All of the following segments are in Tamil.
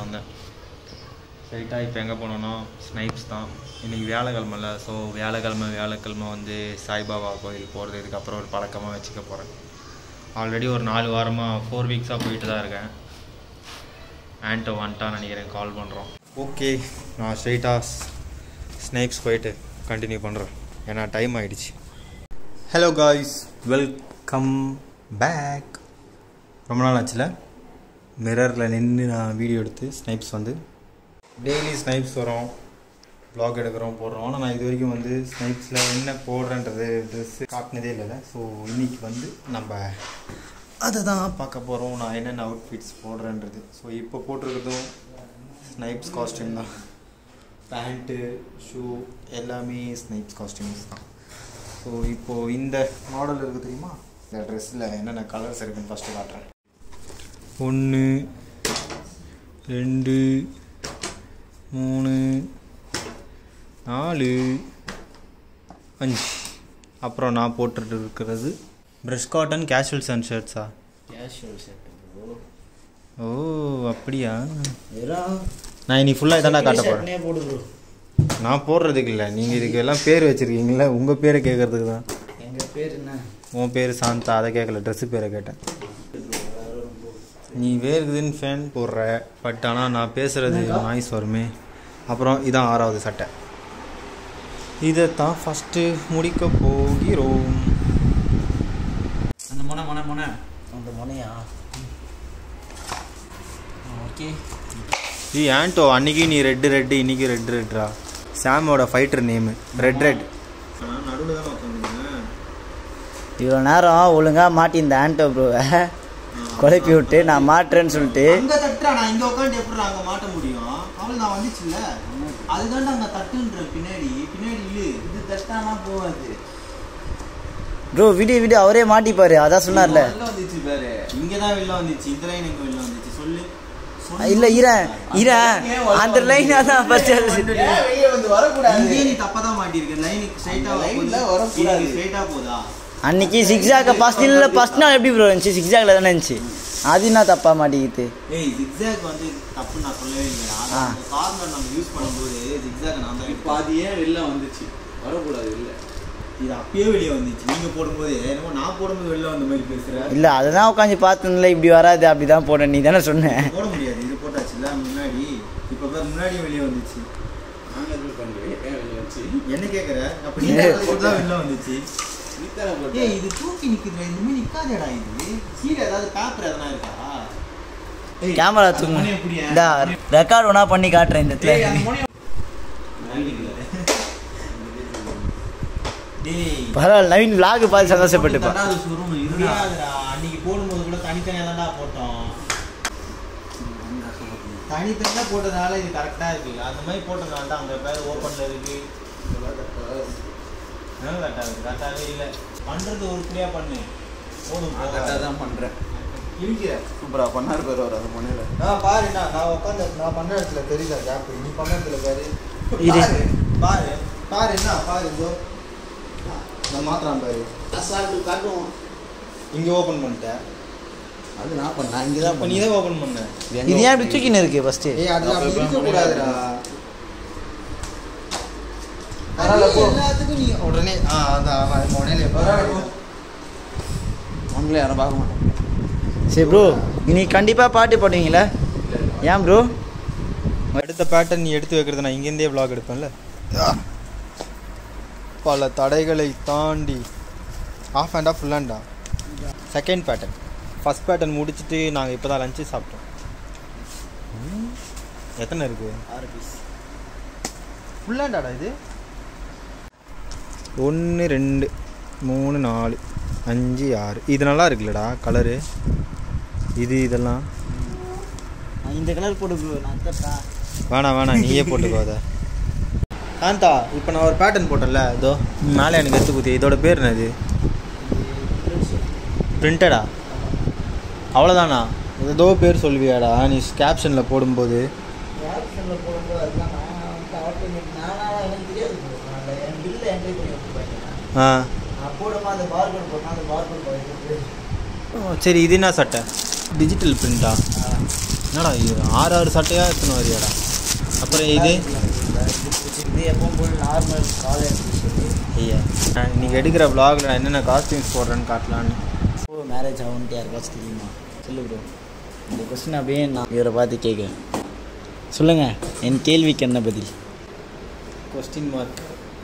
வந்தேன் ஸ்ட்ரைட்டாக இப்போ எங்கே போனோன்னா ஸ்னைப்ஸ் தான் இன்றைக்கி வியாழக்கிழமைல ஸோ வியாழக்கிழமை வியாழக்கிழமை வந்து சாய்பாபா கோயில் போகிறது இதுக்கப்புறம் ஒரு பழக்கமாக வச்சுக்க போகிறேன் ஆல்ரெடி ஒரு நாலு வாரமாக ஃபோர் வீக்ஸாக போயிட்டு தான் இருக்கேன் ஆன்ட்டோ வந்துட்டான்னு நினைக்கிறேன் கால் பண்ணுறோம் ஓகே நான் ஸ்ட்ரைட்டாக ஸ்னைப்ஸ் போயிட்டு கண்டினியூ பண்ணுறேன் ஏன்னா டைம் ஆயிடுச்சு ஹலோ காய்ஸ் வெல்கம் பேக் ரொம்ப நாள் ஆச்சுல மிரரில் நின்று நான் வீடியோ எடுத்து ஸ்னைப்ஸ் வந்து டெய்லி ஸ்னைப்ஸ் வரும் ப்ளாக் எடுக்கிறோம் போடுறோம் ஆனால் நான் இது வரைக்கும் வந்து ஸ்னைப்ஸில் என்ன போடுறேன்றது ட்ரெஸ்ஸு காட்டினதே இல்லை ஸோ இன்னைக்கு வந்து நம்ம அதை தான் பார்க்க போகிறோம் நான் என்னென்ன அவுட்ஃபிட்ஸ் போடுறேன்றது ஸோ இப்போ போட்டிருக்கிறதும் ஸ்னைப்ஸ் காஸ்டியூம் தான் பேண்ட்டு ஷூ எல்லாமே ஸ்னைப்ஸ் காஸ்டியூம்ஸ் தான் ஸோ இப்போது இந்த மாடல் இருக்குது தெரியுமா இந்த ட்ரெஸ்ஸில் என்னென்ன கலர்ஸ் இருக்குன்னு ஃபஸ்ட்டு காட்டுறேன் ஒன்று ரெண்டு மூணு நாலு அஞ்சு அப்புறம் நான் போட்டுட்டு இருக்கிறது ப்ரஷ் காட்டன் கேஷுவல்ஸ் அண்ட் ஷர்ட்ஸா கேஷுவல் ஷர்ட் ப்ரோ ஓ அப்படியா வெறும் நான் இன்னைக்கு ஃபுல்லாக இதாண்டா காட்ட போகிறேன் ஷர்ட்னே போடு ப்ரோ நான் போடுறதுக்கு இல்லை நீங்கள் இதுக்கு எல்லாம் பேர் வச்சுருக்கீங்களா உங்கள் பேரை கேட்குறதுக்கு தான் எங்க பேர் என்ன உன் பேர் சாந்தா அதை கேட்கல ட்ரெஸ்ஸு பேரை கேட்டேன் நீ வேர்க்குதுன்னு ஃபேன் போடுற பட் ஆனால் நான் பேசுகிறது நாய்ஸ் வருமே அப்புறம் இதான் ஆறாவது சட்டை இதைத்தான் ஃபஸ்ட்டு முடிக்க போகிறோம் அந்த முனை முனை முனை அந்த முனையா ஓகே ஈ ஆன்டோ அன்னைக்கு நீ ரெட்டு ரெட்டு இன்னைக்கு ரெட் ரெட்ரா சாமோட ஃபைட்டர் நேமு ரெட் ரெட் நடுவில் தான் உட்காந்துருக்கேன் இவ்வளோ நேரம் ஒழுங்கா மாட்டி இந்த ஆண்டோ ப்ரோவை குழப்பி விட்டு நான் மாட்டுறேன்னு சொல்லிட்டு அங்க தட்டுறா நான் இங்க உட்காந்து எப்படி அங்க மாட்ட முடியும் அவள் நான் வந்துச்சுல்ல அதுதான் அங்க தட்டுன்ற பின்னாடி பின்னாடி இழு இது தட்டானா போகாது ப்ரோ விடு விடு அவரே மாட்டிப்பாரு அதான் சொன்னார்ல வெளில வந்துச்சு பாரு இங்க தான் வெளில வந்துச்சு இந்த லைன் எங்க வெளில வந்துச்சு சொல்லு இல்ல இரேன் இரேன் அந்த லைன் தான் ஃபர்ஸ்ட் இங்கே நீ தப்பா தான் மாட்டிருக்க லைன் ஸ்ட்ரைட்டா வரக்கூடாது ஸ்ட்ரைட்டா போதா அன்னைக்கு சிக்ஸாக ஃபர்ஸ்ட் இல்லை ஃபர்ஸ்ட் நாள் எப்படி ப்ரோ இருந்துச்சு சிக்ஸாகில் தானே இருந்துச்சு அது என்ன தப்பா மாட்டிக்கிது ஏய் ஜிக்ஸாக் வந்து தப்பு நான் சொல்லவே இல்லை ஆ. கார்னர் நம்ம யூஸ் பண்ணும்போது ஜிக்ஸாக் நான் தான் இப்போ அது ஏன் வெளில வந்துச்சு வரக்கூடாது இல்லை இது அப்பயே வெளியே வந்துச்சு நீங்க போடும்போது என்னமோ நான் போடும்போது வெளில வந்த மாதிரி பேசுற இல்லை அதுதான் உட்காந்து பார்த்ததுல இப்படி வராது அப்படி தான் போட்டேன் நீ தானே சொன்னேன் போட முடியாது இது போட்டாச்சுல முன்னாடி இப்போ பாரு முன்னாடியே வெளியே வந்துச்சு நாங்கள் எதுவும் பண்ணுறேன் ஏன் வெளில வந்துச்சு என்ன கேக்குற அப்ப நீ போட்டு தான் வெளில வந்துச்சு நீ தானே போட்ட ஏய் இது தூக்கி நிக்குதுடா இந்த மாதிரி நிக்காதேடா இது கீழே ஏதாவது பேப்பர் எதனா இருக்கா ஏய், கேமரா அந்த தூங்க முனை எப்படியா? இந்த ரெக்கார்ட் ஒன்றா பண்ணி காட்டுறேன் இந்த ஏய், அந்த இடத்துல முனைய- டேய் பரவாயில்ல நவீன் vlog பார்த்து சந்தோஷப்பட்டுப்பான் தாண்டா அது சுருணும். இருடாதுடா. அன்னைக்கு போடும்போது கூட தனித்தனியா தான்டா போட்டோம் தனித்தனியா போட்டதுனால இது கரெக்டா இருக்கு அந்த மாதிரி போட்டதுனால தான் அங்க பேர் ஓப்பன்ல இருக்கு கரெக்டா இருக்கு கரெக்டாவே இல்ல பண்றது உருப்படியா பண்ணு போதும் நான் கரெக்டாக தான் பண்ணுறேன் இழுக்கிற சூப்பராக பண்ணார் பேர் அவர் அந்த முனையில் நான் பாரு நான் நான் உட்காந்து நான் பண்ண இடத்துல தெரியல கேப் நீ பண்ண இடத்துல பாரு இரு. பாரு, பாரு பாரு என்ன பாரு இதோ நான் மாத்திரம் பாரு அசால்ட்டு காட்டுவோம் இங்க ஓபன் பண்ணிட்டேன் அது நான் பண்ணேன் இங்கே இப்போ நீ தான் ஓபன் பண்ண இது ஏன் இப்படி தூக்கின்னு இருக்கு ஃபர்ஸ்ட் ஏய் அது அப்படி அப்ப இருக்க இப்ப கூடாதுடா பரவாயில்ல, போ. எல்லாத்துக்கும் நீ உடனே ஆ அதான் அவன் உடனே உங்களே யாரும் பார்க்க மாட்டோம் சரி ப்ரோ இன்னைக்கு கண்டிப்பாக பாட்டு போடுவீங்களா ஏன் ப்ரோ அடுத்த பேட்டர்ன் நீ எடுத்து வைக்கிறது நான் இங்கேருந்தே vlog எடுப்பேன்ல பல தடைகளை தாண்டி ஆஃப் ஹேண்டா ஃபுல் ஹேண்டா செகண்ட் பேட்டர்ன் ஃபஸ்ட் பேட்டர்ன் முடிச்சுட்டு நாங்கள் இப்போ தான் லஞ்சு சாப்பிட்டோம் ம், எத்தனை இருக்கு ஆறு பீஸ் ஃபுல் ஹேண்டாடா இது ஒன்று ரெண்டு மூணு நாலு அஞ்சு ஆறு இது நல்லா இருக்குல்லடா கலரு இது இதெல்லாம் இந்த கலர் போடு ப்ரோ நான் தப்பா வேணாம் வேணாம் நீயே போட்டுக்கோ அதை காந்தா இப்போ நான் ஒரு பேட்டர்ன் போட்டேன்ல இதோ மேலே எனக்கு எடுத்து குத்தி இதோட பேர் என்னது பிரிண்டடா அவ்வளோதானா ஏதோ பேர் சொல்லுவியாடா நீ கேப்ஷனில் போடும்போது கேப்ஷனில் போடும்போது அதுதான் நான் வந்து ஆட்டோமேட்டிக் நானாக எனக்கு தெரியாது bro. நான் என் பில்லை என்ட்ரி பண்ணி விட்டுருப்பேன் ஆ நான் போடும்போது அந்த பார்கோட் போட்டால் அந்த பார்கோட் ஓ, சரி இது என்ன சட்டை டிஜிட்டல் பிரிண்டா என்னடா இது ஆறு ஆறு சட்டையாக எத்தனை வரியாடா அப்புறம் இது இது எப்பவும் போல் நார்மல் காலேஜ் ஐயா நான் இன்னைக்கு எடுக்கிற vlogல நான் என்னென்ன காஸ்டியூம்ஸ் போடுறேன்னு காட்டலான்னு இப்போ மேரேஜ் ஆகும்ட்டு யாருக்காச்சும் தெரியுமா சொல்லு ப்ரோ இந்த கொஸ்டின் அப்படியே நான் இவரை பார்த்து கேட்குறேன் சொல்லுங்கள் என் கேள்விக்கு என்ன பதில் கொஸ்டின் மார்க்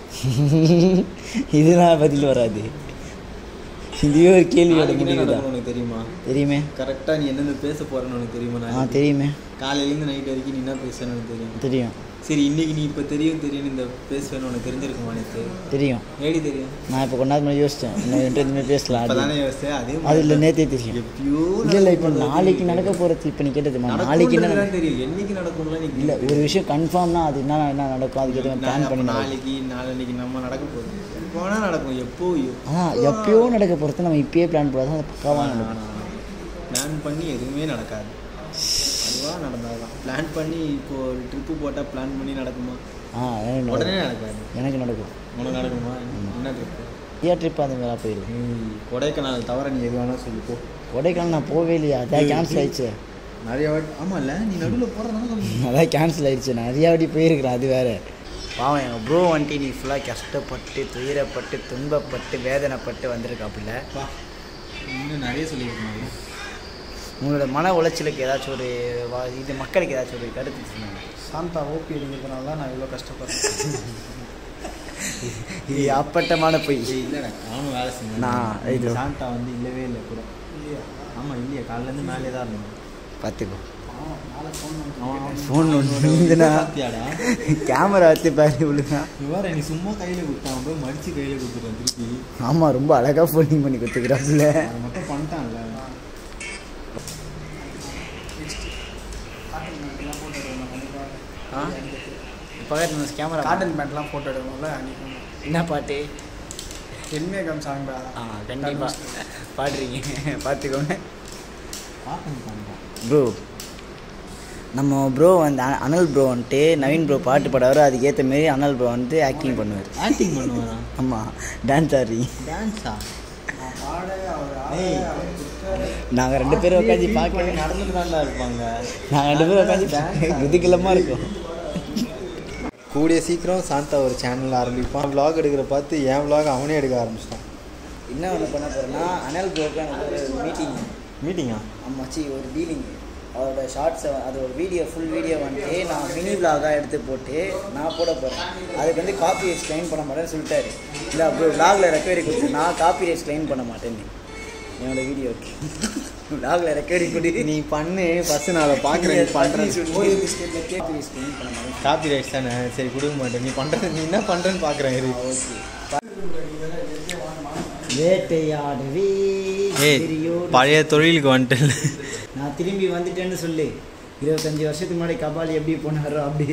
இதுதான் பதில் வராது இதுவே ஒரு கேள்வியோட முடிவு தான் உனக்கு தெரியுமா தெரியுமே கரெக்டாக நீ என்னென்ன பேச போகிறேன்னு உனக்கு தெரியுமா ஆ நான் தெரியுமே காலையிலேருந்து நைட் வரைக்கும் நீ என்ன பேசுறேன்னு எனக்கு தெரியும் தெரியும் சரி இன்னைக்கு நீ இப்போ தெரியும் தெரியும் இந்த பேசுவேன்னு உனக்கு தெரிஞ்சிருக்குமா எனக்கு தெரியும் ஏடி தெரியும் நான் இப்போ கொஞ்ச நேரம் யோசித்தேன் இன்னும் என்கிட்ட எதுவுமே பேசலாம் இப்போ அது தானே யோசிச்சேன் அதே அது இல்லை நேற்றே தெரியும் எப்பயோ இல்லை இல்லை இப்போ நாளைக்கு நடக்க போகிறது இப்போ நீ கேட்டதுமா நாளைக்கு என்ன நடக்கும்ன்றதுலாம் தெரியும் என்னைக்கு நடக்கும்லாம் நீ இல்லை ஒரு விஷயம் கன்ஃபார்ம்னா அது என்ன என்ன நடக்கும் அதுக்கு எதுவும் பிளான் நான் பண்ணி அப்ப நடக்கும் நாளைக்கு நாளைக்கு நம்ம நடக்க போகுது போனால் நடக்கும் எப்போ ஆ எப்பயோ நடக்க போகிறது நம்ம இப்பயே பிளான் போடாது அது பக்காவாக நடக்கும் பிளான் பண்ணி எதுவுமே நடக்காது அதுவாக நடந்தாதான் பிளான் பண்ணி இப்போ ஒரு ட்ரிப்பு போட்டால் பிளான் பண்ணி நடக்குமா ஆ எனக்கு உடனே நடக்கும் நடக்காது எனக்கு நடக்கும் உனக்கு நடக்குமா என்ன ட்ரிப்பு ஏ ட்ரிப் அந்த மாதிரி போயிடும் கொடைக்கானல் தவிர நீ எது வேணால் சொல்லி போ கொடைக்கானல் நான் போவே இல்லையா அதான் கேன்சல் ஆயிடுச்சு நிறைய வாட்டி ஆமாம்ல நீ நடுவில் போகிறதுனால அதான் கேன்சல் ஆயிடுச்சு நான் நிறையா வாட்டி போயிருக்கிறேன் அது வேற பாவம் எங்கள் ப்ரோ வந்துட்டு நீ ஃபுல்லாக கஷ்டப்பட்டு துயரப்பட்டு துன்பப்பட்டு வேதனைப்பட்டு வந்திருக்காப்புல இன்னும் நிறைய சொல்லியிருக்கணும் உங்களோட மன உளைச்சலுக்கு ஏதாச்சும் ஒரு வா- இது மக்களுக்கு ஏதாச்சும் ஒரு கருத்து சொன்னாங்க சாந்தா ஓபி அடிக்கிறதுனால தான் நான் இவ்வளோ கஷ்டப்படுறேன் இது அப்பட்டமான பொய் இல்லைடா நானும் வேலை செஞ்சேன் நான் இது- சாந்தா வந்து இல்லவே இல்லை கூட ஆமாம் இல்லையா காலையிலேருந்து மேலே தான் இருந்தேன் பார்த்துக்கோ அவன் ஃபோன் ஒன்றுனா பாத்தியாடா கேமரா வச்சு பாரு விழுங்க இவ்வாறு நீ சும்மா கையில் கொடுத்தான் போய் மடிச்சு கையில் கொடுத்துட்டான் திருப்பி ஆமாம் ரொம்ப அழகாக ஃபோனிங் பண்ணி கொடுத்துக்கிறாப்புல அதை மட்டும் பண்ணிட்டான்ல ஆ பக்கத்தில் கேமரா காட்டன் பேண்ட்லாம் ஃபோட்டோ எடுக்கணும்ல அன்றைக்கி என்ன பாட்டு என்மேகம் சாங் தான் ஆ கண்டிப்பாக பாடுறீங்க பார்த்துக்கோங்க காட்டன் பண்ணிட்டான் ப்ரோ நம்ம ப்ரோ வந்து அ- அனல் ப்ரோ வந்துட்டு நவீன் ப்ரோ பாட்டு பாடுவார் அதுக்கேற்ற மாரி அனல் ப்ரோ வந்து ஆக்டிங் பண்ணுவார் ஆக்டிங் பண்ணுவானா ஆமாம் டான்ஸ் ஆடுறீங்க டான்ஸா பாட அவர் ஏய் நாங்கள் ரெண்டு பேரும் உட்காந்து பார்க்க நடந்துட்டு தான்டா இருப்பாங்க நாங்கள் ரெண்டு பேரும் உட்காந்து குதிக்கலமாக இருக்கோம் கூடிய சீக்கிரம் சாந்தா ஒரு சேனல் ஆரம்பிப்பான் vlog எடுக்கிற பார்த்து என் vlog அவனே எடுக்க ஆரம்பிச்சிட்டான் என்ன ஒன்று பண்ண போகிறேன்னா அனல் ப்ரோக்கு எனக்கு ஒரு மீட்டிங் மீட்டிங்கா ஆமாச்சி ஒரு டீலிங் அவரோட ஷார்ட்ஸை அது ஒரு வீடியோ ஃபுல் வீடியோ வந்துட்டு நான் மினி விலாகாக எடுத்து போட்டு நான் போட போகிறேன் அதுக்கு வந்து காப்பி ரைட்ஸ் கிளைம் பண்ண மாட்டேன்னு சொல்லிட்டாரு இல்லை அப்புறம் விலாகில் ரெக்கவரி கொடுத்து நான் காப்பி ரைட்ஸ் கிளைம் பண்ண மாட்டேன்னு என்னோட வீடியோக்கு விலாகில் ரெக்கவரி கொடு நீ பண்ணு ஃபஸ்ட்டு நான் அதை பார்க்குறேன் நீ பண்ணுறேன் ஒரு பிஸ்கெட்டில் காப்பி ரைட்ஸ் கிளைம் பண்ண மாட்டேன் காப்பி ரைட்ஸ் தானே சரி கொடுக்க மாட்டேன் நீ பண்ணுறது நீ என்ன பண்ணுறேன்னு பார்க்குறேன் இரு வேட்டையாடவே ஏய் வெறியோடு பழைய தொழிலுக்கு வந்துட்டு நான் திரும்பி வந்துட்டேன்னு சொல்லு இருபத்தஞ்சி வருஷத்துக்கு முன்னாடி கபாலி எப்படி போனாரோ அப்படி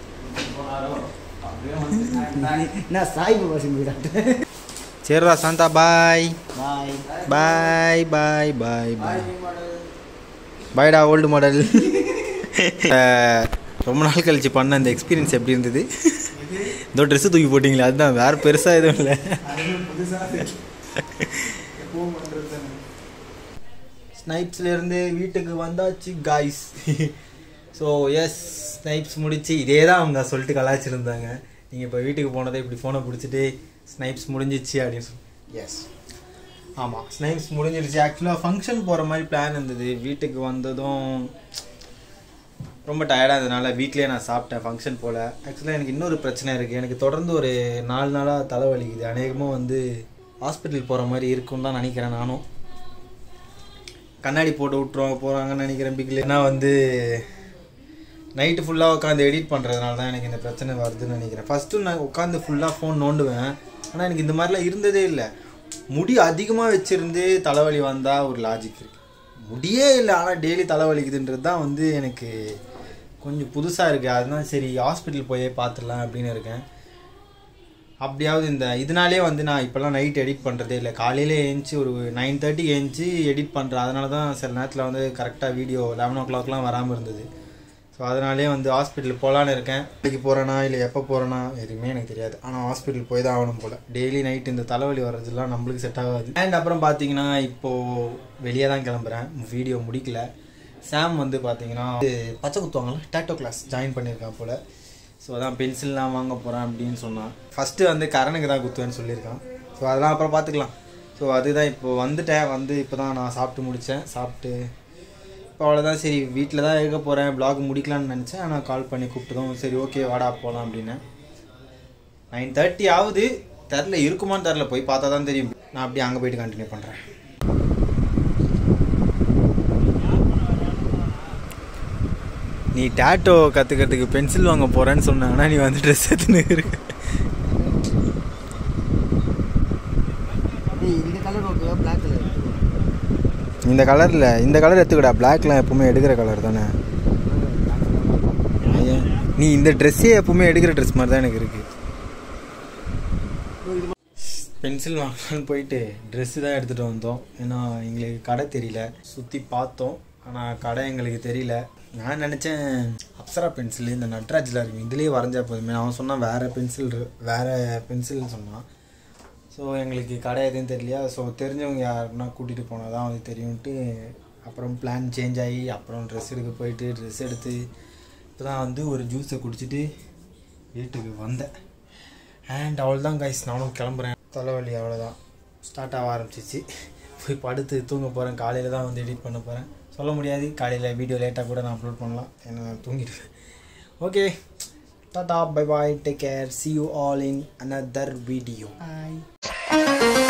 நான் சாய்பு பசங்க டாக்டர் சரிடா சாந்தா பாய் பாய் பாய் பாய் பாய் பாய் பாய்டா ஓல்டு மாடல் ரொம்ப நாள் கழிச்சு பண்ண அந்த எக்ஸ்பீரியன்ஸ் எப்படி இருந்தது இதோ ட்ரெஸ்ஸு தூக்கி போட்டிங்களே அதுதான் வேறு பெருசாக எதுவும் இல்லை ஸ்னைப்ஸ்லேருந்து வீட்டுக்கு வந்தாச்சு காய்ஸ் ஸோ எஸ் ஸ்னைப்ஸ் முடிச்சு இதே தான் அவங்க சொல்லிட்டு கலாய்ச்சிருந்தாங்க நீங்கள் இப்போ வீட்டுக்கு போனதை இப்படி ஃபோனை பிடிச்சிட்டு ஸ்னைப்ஸ் முடிஞ்சிச்சு அப்படின்னு சொல்லி எஸ் ஆமாம் ஸ்னைப்ஸ் முடிஞ்சிருச்சு ஆக்சுவலாக ஃபங்க்ஷன் போகிற மாதிரி பிளான் இருந்தது வீட்டுக்கு வந்ததும் ரொம்ப டயர்டாக இருந்ததுனால வீட்லேயே நான் சாப்பிட்டேன் ஃபங்க்ஷன் போல் ஆக்சுவலாக எனக்கு இன்னொரு பிரச்சனை இருக்குது எனக்கு தொடர்ந்து ஒரு நாலு நாளாக தலைவலிக்குது அநேகமாக வந்து ஹாஸ்பிட்டல் போகிற மாதிரி இருக்கும்னு தான் நினைக்கிறேன் நானும் கண்ணாடி போட்டு விட்ருவாங்க போகிறாங்கன்னு நினைக்கிறேன் பிக்ல ஏன்னா வந்து நைட்டு ஃபுல்லாக உட்காந்து எடிட் பண்ணுறதுனால தான் எனக்கு இந்த பிரச்சனை வருதுன்னு நினைக்கிறேன் ஃபஸ்ட்டு நான் உட்காந்து ஃபுல்லாக ஃபோன் நோண்டுவேன் ஆனால் எனக்கு இந்த மாதிரிலாம் இருந்ததே இல்லை முடி அதிகமாக வச்சுருந்து தலைவலி வந்தால் ஒரு லாஜிக் இருக்குது முடியே இல்லை ஆனால் டெய்லி தலைவலிக்குதுன்றது தான் வந்து எனக்கு கொஞ்சம் புதுசாக இருக்குது அதுதான் சரி ஹாஸ்பிட்டல் போய் பார்த்துடலாம் அப்படின்னு இருக்கேன் அப்படியாவது இந்த இதனாலே வந்து நான் இப்போல்லாம் நைட் எடிட் பண்ணுறதே இல்லை காலையில ஏஞ்சி ஒரு நைன் தேர்ட்டிக்கு ஏஞ்சி எடிட் பண்ணுறேன் அதனால தான் சில நேரத்தில் வந்து கரெக்டாக வீடியோ லெவன் ஓ கிளாக்லாம் வராமல் இருந்தது ஸோ அதனாலே வந்து ஹாஸ்பிட்டல் போகலான்னு இருக்கேன் இன்னைக்கு போகிறேனா இல்லை எப்போ போகிறேனா எதுவுமே எனக்கு தெரியாது ஆனால் ஹாஸ்பிட்டல் போய் தான் ஆகணும் போல் டெய்லி நைட் இந்த தலைவலி வர்றதுலாம் நம்மளுக்கு செட் ஆகாது அண்ட் அப்புறம் பார்த்தீங்கன்னா இப்போது வெளியே தான் கிளம்புறேன் வீடியோ முடிக்கல சாம் வந்து பார்த்தீங்கன்னா இது பச்சை குத்துவாங்கல்ல டேட்டோ கிளாஸ் ஜாயின் பண்ணியிருக்கான் போல் ஸோ அதான் பென்சில்லாம் வாங்க போகிறேன் அப்படின்னு சொன்னான் ஃபஸ்ட்டு வந்து கரனுக்கு தான் குத்துவேன்னு சொல்லியிருக்கான் ஸோ அதெல்லாம் அப்புறம் பார்த்துக்கலாம் ஸோ அதுதான் இப்போ வந்துட்டேன் வந்து இப்போ தான் நான் சாப்பிட்டு முடித்தேன் சாப்பிட்டு இப்போ அவ்வளோதான் சரி வீட்டில் தான் இருக்க போகிறேன் vlog முடிக்கலாம்னு நினச்சேன் ஆனால் கால் பண்ணி கூப்பிட்டதும் சரி ஓகே வாடா போகலாம் அப்படின்னு நைன் தேர்ட்டி ஆகுது தெரில இருக்குமான்னு தெரில போய் பார்த்தா தான் தெரியும் நான் அப்படியே அங்கே போயிட்டு கண்டினியூ பண்ணுறேன் நீ டேட்டோ கற்றுக்கிறதுக்கு பென்சில் வாங்க போகிறேன்னு சொன்னாங்கன்னா நீ வந்து ட்ரெஸ் எடுத்துன்னு இருக்க டேய் இந்த கலர் ஓகேவா பிளாக் கலர் இந்த கலரில் இந்த கலர் எடுத்துக்கடா பிளாக்லாம் எப்பவுமே எடுக்கிற கலர் தானே ஐயா, நீ இந்த ட்ரெஸ்ஸே எப்பவுமே எடுக்கிற ட்ரெஸ் மாதிரி தான் எனக்கு இருக்கு பென்சில் வாங்கலான்னு போயிட்டு ட்ரெஸ்ஸு தான் எடுத்துகிட்டு வந்தோம் ஏன்னா எங்களுக்கு கடை தெரியல சுற்றி பார்த்தோம் ஆனால் கடை எங்களுக்கு தெரியல நான் நினச்சேன் அப்சரா பென்சில் இந்த நட்ராஜில் இருக்கு இதுலேயே வரைஞ்சா போதுமே அவன் சொன்னான் வேறு பென்சில் வேறு பென்சில்னு சொன்னான் ஸோ எங்களுக்கு கடை எதுவும் தெரியலையா ஸோ தெரிஞ்சவங்க யாருன்னா கூட்டிகிட்டு போனால் தான் வந்து தெரியும்ட்டு அப்புறம் பிளான் சேஞ்ச் ஆகி அப்புறம் ட்ரெஸ் எடுக்க போயிட்டு ட்ரெஸ் எடுத்து இப்போ தான் வந்து ஒரு ஜூஸை குடிச்சிட்டு வீட்டுக்கு வந்தேன் அண்ட் அவள் தான் கைஸ் நானும் கிளம்புறேன் தலைவலி அவ்வளோதான் ஸ்டார்ட் ஆக ஆரம்பிச்சிச்சு போய் படுத்து தூங்க போகிறேன் காலையில் தான் வந்து எடிட் பண்ண போகிறேன் சொல்ல முடியாது காலையில் வீடியோ லேட்டாக கூட நான் அப்லோட் பண்ணலாம் ஏன்னா நான் தூங்கிடுவேன் okay tata bye bye take care see you all in another video bye